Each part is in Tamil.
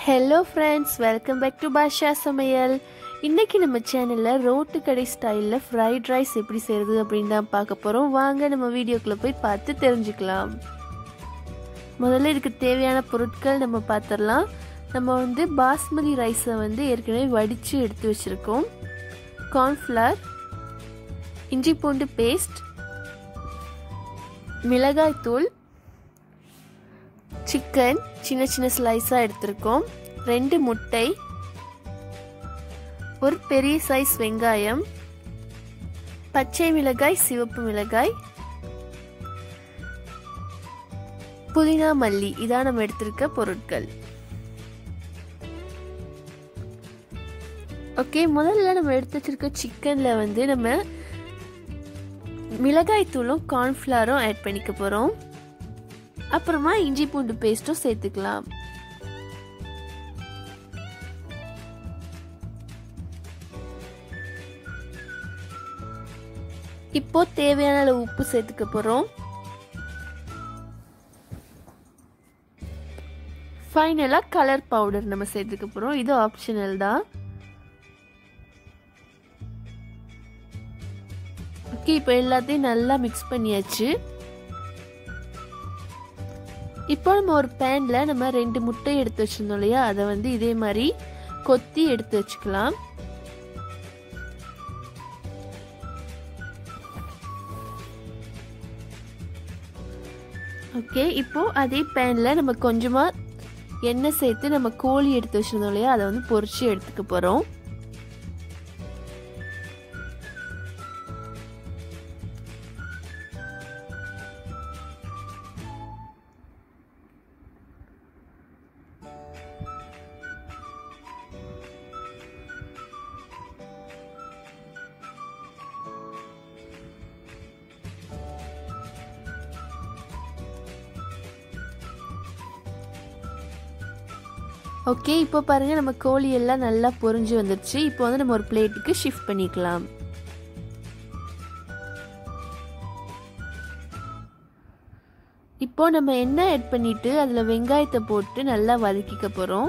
hello friends welcome back to Basha சமையல் இன்றைக்கி நம்ம சேனலில் ரோட்டு கடை ஸ்டைலில் ஃப்ரைட் ரைஸ் எப்படி செய்கிறது அப்படின்னு தான் பார்க்க போகிறோம் வாங்க நம்ம வீடியோக்குள்ளே போய் பார்த்து தெரிஞ்சுக்கலாம் முதல்ல இதுக்கு தேவையான பொருட்கள் நம்ம பார்த்துடலாம் நம்ம வந்து பாஸ்மதி ரைஸை வந்து ஏற்கனவே வடித்து எடுத்து வச்சுருக்கோம் கார்ன்ஃப்ளவர் இஞ்சி பூண்டு பேஸ்ட் மிளகாய் தூள் சிக்கன் சின்ன சின்ன ஸ்லைஸாக எடுத்திருக்கோம் ரெண்டு முட்டை ஒரு பெரிய சைஸ் வெங்காயம் பச்சை மிளகாய் சிவப்பு மிளகாய் புதினா மல்லி இதான் நம்ம எடுத்திருக்க பொருட்கள் ஓகே முதல்ல நம்ம எடுத்து வச்சிருக்க சிக்கனில் வந்து நம்ம மிளகாய் தூளும் கார்ன்ஃப்ளவரும் ஆட் பண்ணிக்க போகிறோம் அப்புறமா இஞ்சி பூண்டு பேஸ்ட்டும் சேர்த்துக்கலாம் இப்போ தேவையான அளவு உப்பு சேர்த்துக்க போகிறோம் ஃபைனலாக கலர் பவுடர் நம்ம சேர்த்துக்க போகிறோம் இது ஆப்ஷனல் தான் ஓகே இப்போ எல்லாத்தையும் நல்லா மிக்ஸ் பண்ணியாச்சு இப்போ நம்ம ஒரு பேனில் நம்ம ரெண்டு முட்டை எடுத்து வச்சுருந்தோம் இல்லையா அதை வந்து இதே மாதிரி கொத்தி எடுத்து வச்சுக்கலாம் ஓகே இப்போ அதே பேனில் நம்ம கொஞ்சமாக எண்ணெய் சேர்த்து நம்ம கோழி எடுத்து வச்சுருந்தோம் இல்லையா அதை வந்து பொரிச்சு எடுத்துக்க போகிறோம் ஓகே இப்போ பாருங்கள் நம்ம கோழி எல்லாம் நல்லா பொரிஞ்சு வந்துருச்சு இப்போ வந்து நம்ம ஒரு பிளேட்டுக்கு ஷிஃப்ட் பண்ணிக்கலாம் இப்போ நம்ம எண்ணெய் ஆட் பண்ணிட்டு அதில் வெங்காயத்தை போட்டு நல்லா வதக்கிக்க போகிறோம்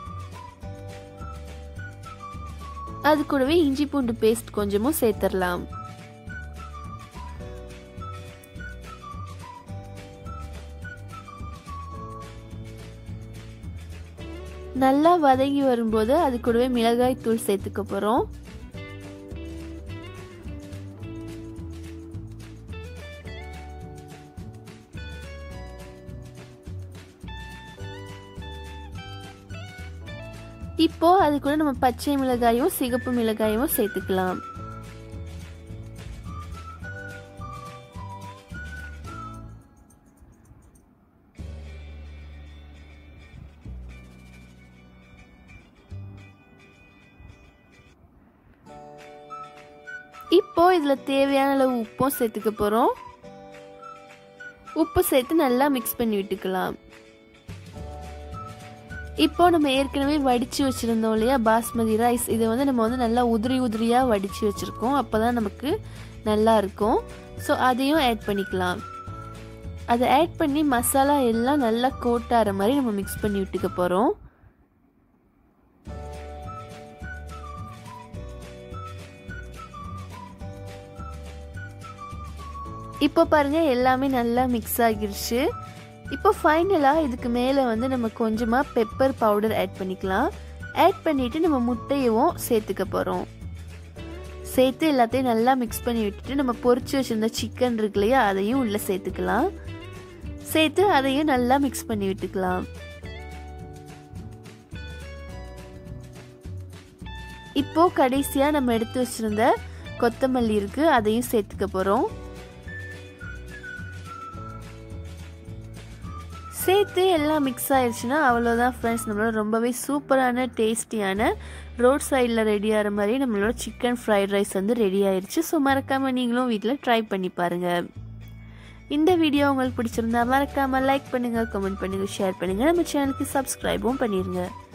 அது கூடவே இஞ்சி பூண்டு பேஸ்ட் கொஞ்சமும் சேர்த்துடலாம் நல்லா வதங்கி வரும்போது அது கூடவே மிளகாய் தூள் சேர்த்துக்க போகிறோம் இப்போ அது கூட நம்ம பச்சை மிளகாயும் சிகப்பு மிளகாயும் சேர்த்துக்கலாம் இப்போ இதில் தேவையான அளவு உப்பும் சேர்த்துக்க போகிறோம் உப்பு சேர்த்து நல்லா மிக்ஸ் பண்ணி விட்டுக்கலாம் இப்போ நம்ம ஏற்கனவே வடித்து வச்சுருந்தோம் இல்லையா பாஸ்மதி ரைஸ் இதை வந்து நம்ம வந்து நல்லா உதிரி உதிரியாக வடித்து வச்சுருக்கோம் அப்போ தான் நமக்கு நல்லா இருக்கும் ஸோ அதையும் ஆட் பண்ணிக்கலாம் அதை ஆட் பண்ணி மசாலா எல்லாம் நல்லா கோட்டாகிற மாதிரி நம்ம மிக்ஸ் பண்ணி விட்டுக்க போகிறோம் இப்போ பாருங்கள் எல்லாமே நல்லா மிக்ஸ் ஆகிருச்சு இப்போ ஃபைனலாக இதுக்கு மேலே வந்து நம்ம கொஞ்சமாக பெப்பர் பவுடர் ஆட் பண்ணிக்கலாம் ஆட் பண்ணிவிட்டு நம்ம முட்டையவும் சேர்த்துக்க போகிறோம் சேர்த்து எல்லாத்தையும் நல்லா மிக்ஸ் பண்ணி விட்டுட்டு நம்ம பொரிச்சு வச்சுருந்த சிக்கன் இருக்கு இல்லையா அதையும் உள்ளே சேர்த்துக்கலாம் சேர்த்து அதையும் நல்லா மிக்ஸ் பண்ணி விட்டுக்கலாம் இப்போ கடைசியாக நம்ம எடுத்து வச்சுருந்த கொத்தமல்லி இருக்குது அதையும் சேர்த்துக்க போகிறோம் சேர்த்து எல்லாம் மிக்ஸ் ஆயிடுச்சுன்னா அவ்வளோதான் ஃப்ரெண்ட்ஸ் நம்மளோட ரொம்பவே சூப்பரான டேஸ்டியான ரோட் சைடில் ரெடி ஆகிற மாதிரி நம்மளோட சிக்கன் ஃப்ரைட் ரைஸ் வந்து ரெடி ஆயிடுச்சு ஸோ மறக்காமல் நீங்களும் வீட்டில் ட்ரை பண்ணி பாருங்கள் இந்த வீடியோ உங்களுக்கு பிடிச்சிருந்தா மறக்காமல் லைக் பண்ணுங்கள் கமெண்ட் பண்ணுங்கள் ஷேர் பண்ணுங்கள் நம்ம சேனலுக்கு சப்ஸ்கிரைபும் பண்ணிடுங்க